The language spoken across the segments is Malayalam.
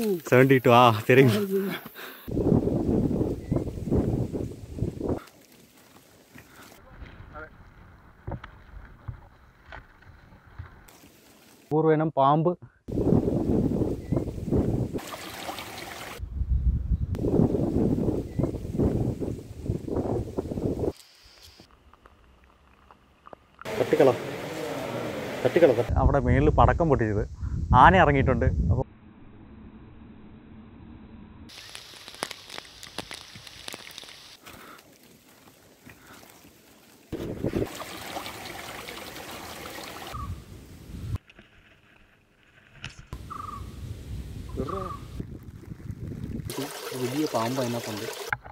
സെവൻറ്റി ടു ആ தெரியும் പൂർവ്വനം പാമ്പ് തട്ടിക്കള തട്ടിക്കള അവിടെ മേളിൽ പടക്കം പൊട്ടിച്ചത് ആന ഇറങ്ങിയിട്ടുണ്ട് അപ്പോൾ വലിയ പാമ്പ് അതിനകത്തുണ്ട്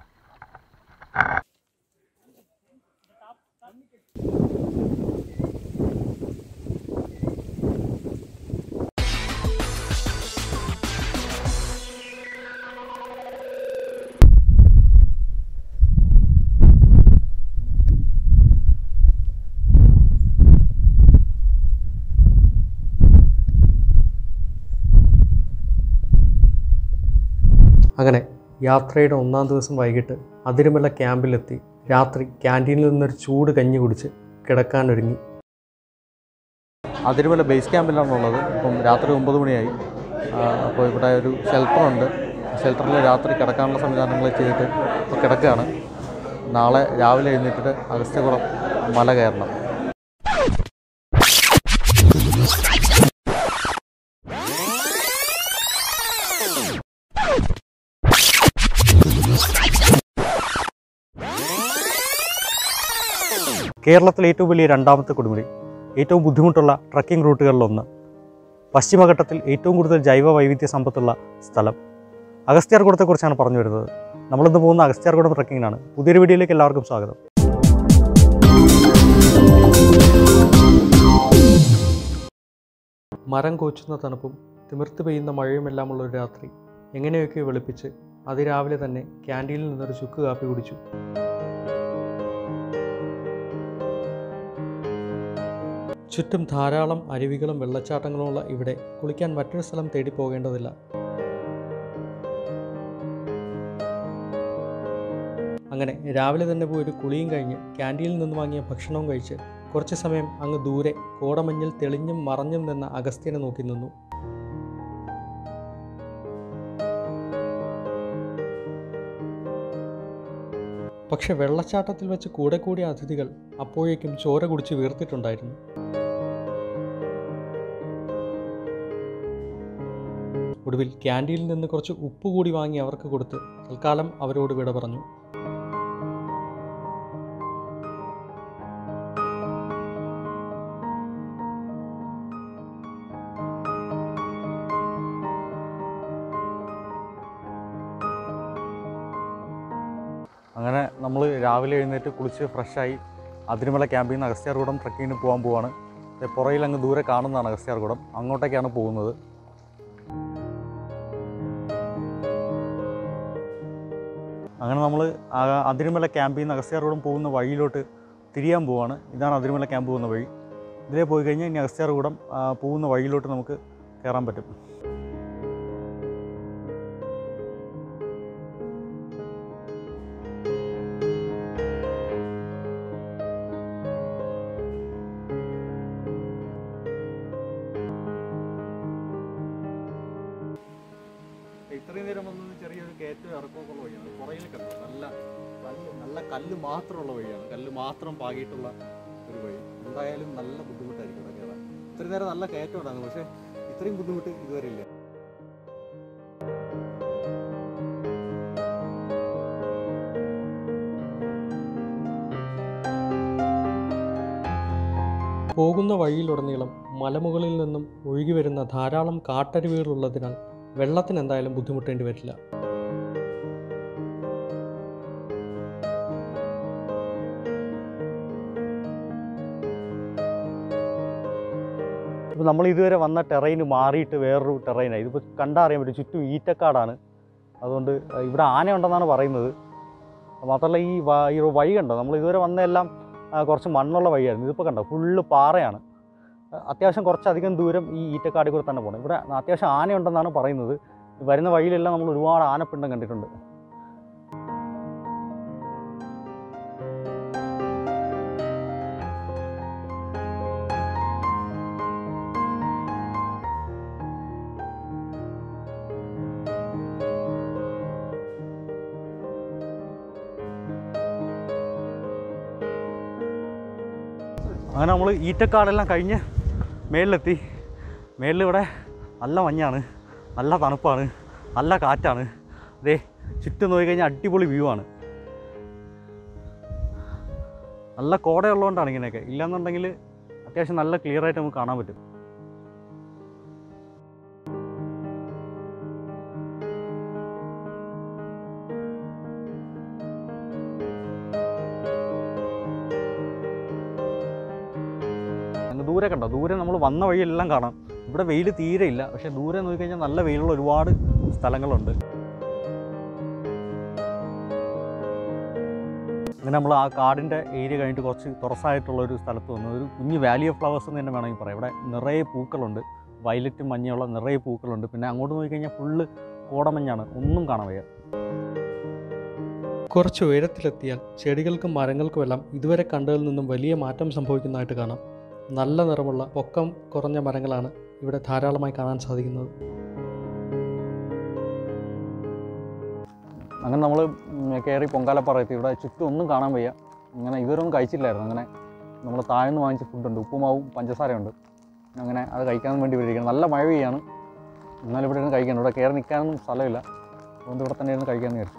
അങ്ങനെ യാത്രയുടെ ഒന്നാം ദിവസം വൈകിട്ട് അതിരുമല ക്യാമ്പിലെത്തി രാത്രി ക്യാൻറ്റീനിൽ നിന്നൊരു ചൂട് കഞ്ഞി കുടിച്ച് കിടക്കാനൊരുങ്ങി അതിരുമല ബേസ് ക്യാമ്പിലാണുള്ളത് ഇപ്പം രാത്രി ഒമ്പത് മണിയായി ആ, അപ്പോൾ ഇവിടെ ഒരു ഷെൽട്ടറുണ്ട് ഷെൽട്ടറിൽ രാത്രി കിടക്കാനുള്ള സംവിധാനങ്ങൾ ചെയ്തിട്ട് ഇപ്പോൾ കിടക്കുകയാണ് നാളെ രാവിലെ എഴുന്നേറ്റിട്ട് അഗസ്ത്യകുളം മല കയറണം കേരളത്തിലെ ഏറ്റവും വലിയ രണ്ടാമത്തെ കൊടുമുടി ഏറ്റവും ബുദ്ധിമുട്ടുള്ള ട്രക്കിംഗ് റൂട്ടുകളിലൊന്ന് പശ്ചിമഘട്ടത്തിൽ ഏറ്റവും കൂടുതൽ ജൈവ വൈവിധ്യ സമ്പത്തുള്ള സ്ഥലം അഗസ്ത്യാർകൂടത്തെക്കുറിച്ചാണ് പറഞ്ഞു വരുന്നത് നമ്മളിന്ന് പോകുന്ന അഗസ്ത്യാർകൂടം ട്രക്കിങ്ങിനാണ് പുതിയൊരു വീഡിയോയിലേക്ക് എല്ലാവർക്കും സ്വാഗതം മരം കോച്ചുന്ന തണുപ്പും തിമിർത്ത് പെയ്യുന്ന മഴയുമെല്ലാമുള്ള ഒരു രാത്രി എങ്ങനെയൊക്കെ വെളുപ്പിച്ച് അതിരാവിലെ തന്നെ ക്യാൻറ്റീനിൽ നിന്നൊരു ചുക്ക് കാപ്പി കുടിച്ചു ചുറ്റും ധാരാളം അരുവികളും വെള്ളച്ചാട്ടങ്ങളുമുള്ള ഇവിടെ കുളിക്കാൻ മറ്റൊരു സ്ഥലം തേടി പോകേണ്ടതില്ല അങ്ങനെ രാവിലെ തന്നെ പോയി ഒരു കുളിയും കഴിഞ്ഞ് ക്യാൻറ്റീനിൽ നിന്ന് വാങ്ങിയ ഭക്ഷണവും കഴിച്ച് കുറച്ച് സമയം അങ്ങ് ദൂരെ കോടമഞ്ഞിൽ തെളിഞ്ഞും മറഞ്ഞും നിന്ന അഗസ്ത്യനെ നോക്കി നിന്നു പക്ഷെ വെള്ളച്ചാട്ടത്തിൽ വെച്ച് കൂടെ കൂടിയ അതിഥികൾ അപ്പോഴേക്കും ചോര കുടിച്ച് വീർത്തിട്ടുണ്ടായിരുന്നു ഒടുവിൽ ക്യാൻറ്റീനിൽ നിന്ന് കുറച്ച് ഉപ്പ് കൂടി വാങ്ങി അവർക്ക് കൊടുത്ത് തൽക്കാലം അവരോട് വിട പറഞ്ഞു അങ്ങനെ നമ്മൾ രാവിലെ എഴുന്നേറ്റ് കുളിച്ച് ഫ്രഷായി അതിരുമല ക്യാമ്പിൽ നിന്ന് അഗസ്ത്യാർകൂടം ട്രക്കിങ്ങിന് പോകാൻ പോവാണ് ദേ പുറയിൽ അങ്ങ് ദൂരെ കാണുന്നതാണ് അഗസ്ത്യാർകൂടം അങ്ങോട്ടേക്കാണ് പോകുന്നത് അങ്ങനെ നമ്മൾ അതിരുമല ക്യാമ്പിൽ നിന്ന് അഗസ്ത്യാർകൂടം പോകുന്ന വഴിയിലോട്ട് തിരിയാൻ പോവാണ് ഇതാണ് അതിരുമല ക്യാമ്പ് പോകുന്ന വഴി ഇതിലേ പോയി കഴിഞ്ഞാൽ ഇനി അഗസ്ത്യാർകൂടം ആ, പോകുന്ന വഴിയിലോട്ട് നമുക്ക് കയറാൻ പറ്റും ഇത്രയും നേരം വന്നത് ചെറിയൊരു കയറ്റം ഇറക്കമൊക്കെ ഉള്ള വഴിയാണ് പുറകിൽ കണ്ടു നല്ല കല്ല് നല്ല കല്ല് മാത്രമുള്ള വഴിയാണ് കല്ല് മാത്രം പാകിയിട്ടുള്ള ഒരു വഴി എന്തായാലും നല്ല ബുദ്ധിമുട്ടായിരിക്കും ഇവിടെ കയറാൻ ഇത്രയും നേരം നല്ല കയറ്റം ഉണ്ടാകും പക്ഷേ ഇത്രയും ബുദ്ധിമുട്ട് ഇതുവരെ ഇല്ല പോകുന്ന വഴിയിലുടനീളം മലമുകളിൽ നിന്നും ഒഴുകി വരുന്ന ധാരാളം കാട്ടരുവികളുള്ളതിനാൽ വെള്ളത്തിന് എന്തായാലും ബുദ്ധിമുട്ടേണ്ടി വരില്ല ഇപ്പോൾ നമ്മൾ ഇതുവരെ വന്ന ടെറൈന് മാറിയിട്ട് വേറൊരു ടെറൈനായി ഇതിപ്പോൾ കണ്ടാൽ അറിയാൻ പറ്റും ചുറ്റും ഈറ്റക്കാടാണ് അതുകൊണ്ട് ഇവിടെ ആന ഉണ്ടെന്നാണ് പറയുന്നത് മാത്രമല്ല ഈ വ- ഈ വഴി കണ്ടോ നമ്മൾ ഇതുവരെ വന്നതെല്ലാം ആ, കുറച്ച് മണ്ണുള്ള വഴിയായിരുന്നു ഇതിപ്പോൾ കണ്ടോ ഫുള്ള് പാറയാണ് ആ, അത്യാവശ്യം കുറച്ചധികം ദൂരം ഈ ഈറ്റക്കാടിൽ കൂടെ തന്നെ പോകണം ഇവിടെ അത്യാവശ്യം ആനയുണ്ടെന്നാണ് പറയുന്നത് വരുന്ന വഴിയിലെല്ലാം നമ്മൾ ഒരുപാട് ആനപ്പിണ്ടം കണ്ടിട്ടുണ്ട് അങ്ങനെ നമ്മൾ ഈറ്റക്കാടെല്ലാം കഴിഞ്ഞ് മേളിലെത്തി മേളിൽ ഇവിടെ നല്ല മഞ്ഞാണ് നല്ല തണുപ്പാണ് നല്ല കാറ്റാണ് അതേ ചുറ്റും നോക്കിക്കഴിഞ്ഞാൽ അടിപൊളി വ്യൂ ആണ് നല്ല കോടയുള്ളതുകൊണ്ടാണ് ഇങ്ങനെയൊക്കെ ഇല്ലാന്നുണ്ടെങ്കിൽ അത്യാവശ്യം നല്ല ക്ലിയർ ആയിട്ട് നമുക്ക് കാണാൻ പറ്റും അങ്ങ് ദൂരെ കണ്ടോ ദൂരെ നമ്മൾ വന്ന വഴിയെല്ലാം കാണാം ഇവിടെ വെയിൽ തീരെ ഇല്ല പക്ഷേ ദൂരെ നോക്കിക്കഴിഞ്ഞാൽ നല്ല വെയിലുള്ള ഒരുപാട് സ്ഥലങ്ങളുണ്ട് അങ്ങനെ നമ്മൾ ആ കാടിൻ്റെ ഏരിയ കഴിഞ്ഞിട്ട് കുറച്ച് തുറസായിട്ടുള്ള ഒരു സ്ഥലത്ത് വന്നു ഒരു കുഞ്ഞ് വാലി ഓഫ് ഫ്ലവേഴ്സ് എന്ന് തന്നെ വേണമെങ്കിൽ പറയാം ഇവിടെ നിറയെ പൂക്കളുണ്ട് വയലറ്റും മഞ്ഞയുള്ള നിറയെ പൂക്കളുണ്ട് പിന്നെ അങ്ങോട്ട് നോക്കിക്കഴിഞ്ഞാൽ ഫുള്ള് കോടമഞ്ഞാണ് ഒന്നും കാണാൻ വയ്യ കുറച്ച് ഉയരത്തിലെത്തിയാൽ ചെടികൾക്കും മരങ്ങൾക്കുമെല്ലാം ഇതുവരെ കണ്ടതിൽ നിന്നും വലിയ മാറ്റം സംഭവിക്കുന്നതായിട്ട് കാണാം നല്ല നിറമുള്ള പൊക്കം കുറഞ്ഞ മരങ്ങളാണ് ഇവിടെ ധാരാളമായി കാണാൻ സാധിക്കുന്നത് അങ്ങനെ നമ്മൾ കയറി പൊങ്കാലപ്പാറ എത്തി ഇവിടെ ചുറ്റും ഒന്നും കാണാൻ വയ്യ അങ്ങനെ ഇതുവരെ ഒന്നും കഴിച്ചില്ലായിരുന്നു അങ്ങനെ നമ്മൾ താഴ്ന്ന് വാങ്ങിച്ച ഫുഡുണ്ട് ഉപ്പുമാവും പഞ്ചസാരയുണ്ട് അങ്ങനെ അത് കഴിക്കാൻ വേണ്ടി ഇവിടെ ഇരിക്കണം നല്ല മഴ പെയ്യാണ് എന്നാലും ഇവിടെ ഇരുന്ന് കഴിക്കണം ഇവിടെ കയറി നിൽക്കാനൊന്നും സ്ഥലമില്ല അതുകൊണ്ട് ഇവിടെ തന്നെ ഇരുന്ന് കഴിക്കാമെന്ന് വിചാരിച്ചു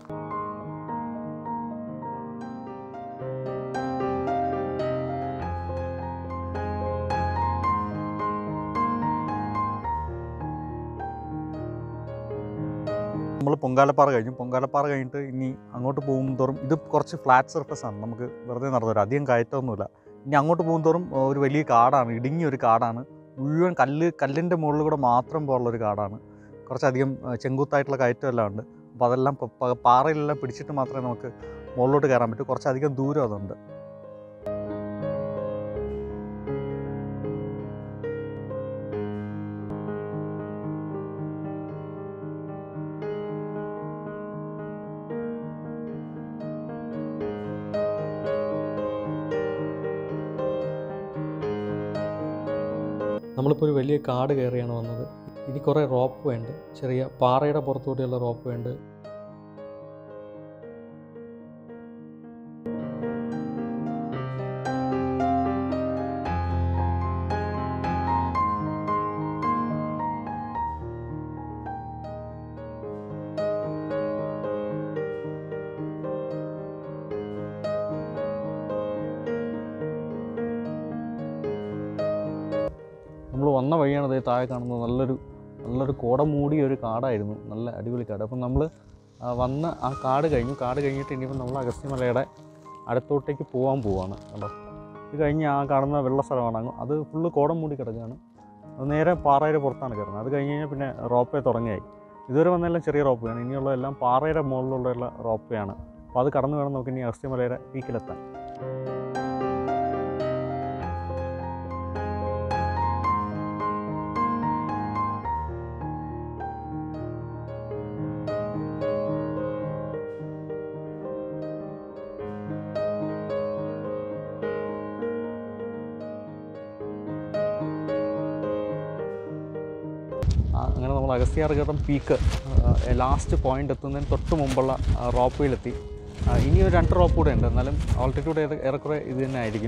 നമ്മൾ പൊങ്കാലപ്പാറ കഴിഞ്ഞു പൊങ്കാലപ്പാറ കഴിഞ്ഞിട്ട് ഇനി അങ്ങോട്ട് പോകും തോറും ഇത് കുറച്ച് ഫ്ലാറ്റ് സർഫസ് ആണ് നമുക്ക് വെറുതെ നടന്നു വരാം അധികം കയറ്റമൊന്നുമില്ല ഇനി അങ്ങോട്ട് പോകും തോറും ഒരു വലിയ കാടാണ് ഇടുങ്ങിയ ഒരു കാടാണ് മുഴുവൻ കല്ല് കല്ലിൻ്റെ മുകളിൽ കൂടെ മാത്രം പോകുള്ള ഒരു കാടാണ് കുറച്ചധികം ആ, ചെങ്കുത്തായിട്ടുള്ള കയറ്റമെല്ലാം ഉണ്ട് അപ്പോൾ അതെല്ലാം പ- പ- പാറയിലെല്ലാം പിടിച്ചിട്ട് മാത്രമേ നമുക്ക് മുകളിലോട്ട് കയറാൻ പറ്റൂ കുറച്ചധികം ദൂരം അതുണ്ട് നമ്മളിപ്പോൾ ഒരു വലിയ കാട് കയറിയാണ് വന്നത് ഇനി കുറേ റോപ്പ് വേണ്ട ചെറിയ പാറയുടെ പുറത്തുകൂടിയുള്ള റോപ്പ് വേണ്ട നമ്മൾ വന്ന വഴിയാണ് അതേ താഴെ കാണുന്നത് നല്ലൊരു നല്ലൊരു കോട മൂടിയ ഒരു കാടായിരുന്നു നല്ല അടിപൊളി കാട് അപ്പം നമ്മൾ വന്ന് ആ കാട് കഴിഞ്ഞു കാട് കഴിഞ്ഞിട്ട് ഇനിയിപ്പോൾ നമ്മൾ അഗസ്ത്യമലയുടെ അടുത്തോട്ടേക്ക് പോകാൻ പോവാണ് കണ്ടോ ഇത് കഴിഞ്ഞ് ആ കാണുന്ന വെള്ള സ്ഥലമാണ് അങ്ങ് അത് ഫുള്ള് കോടം മൂടി കിടക്കുകയാണ് അത് നേരെ പാറയുടെ പുറത്താണ് കയറുന്നത് അത് കഴിഞ്ഞ് കഴിഞ്ഞാൽ പിന്നെ റോപ്പേ തുടങ്ങിയായി ഇതുവരെ വന്നെല്ലാം ചെറിയ റോപ്പയാണ് ഇനിയുള്ളതെല്ലാം പാറയുടെ മുകളിലുള്ള റോപ്പയാണ് അപ്പോൾ അത് കടന്നു വേണം നമുക്ക് ഇനി അഗസ്ത്യമലയുടെ പീക്കിലെത്താൻ ആ, അങ്ങനെ നമ്മൾ അഗസ്ത്യാർഘട്ടം പീക്ക് ലാസ്റ്റ് പോയിന്റ് എത്തുന്നതിന് തൊട്ട് മുമ്പുള്ള റോപ്പയിലെത്തി ഇനി ഒരു രണ്ട് റോപ്പ് കൂടെ ഉണ്ട് എന്നാലും ഓൾട്ടിറ്റ്യൂഡ് ഏറെ ഏറെക്കുറെ ഇത് തന്നെ ആയിരിക്കും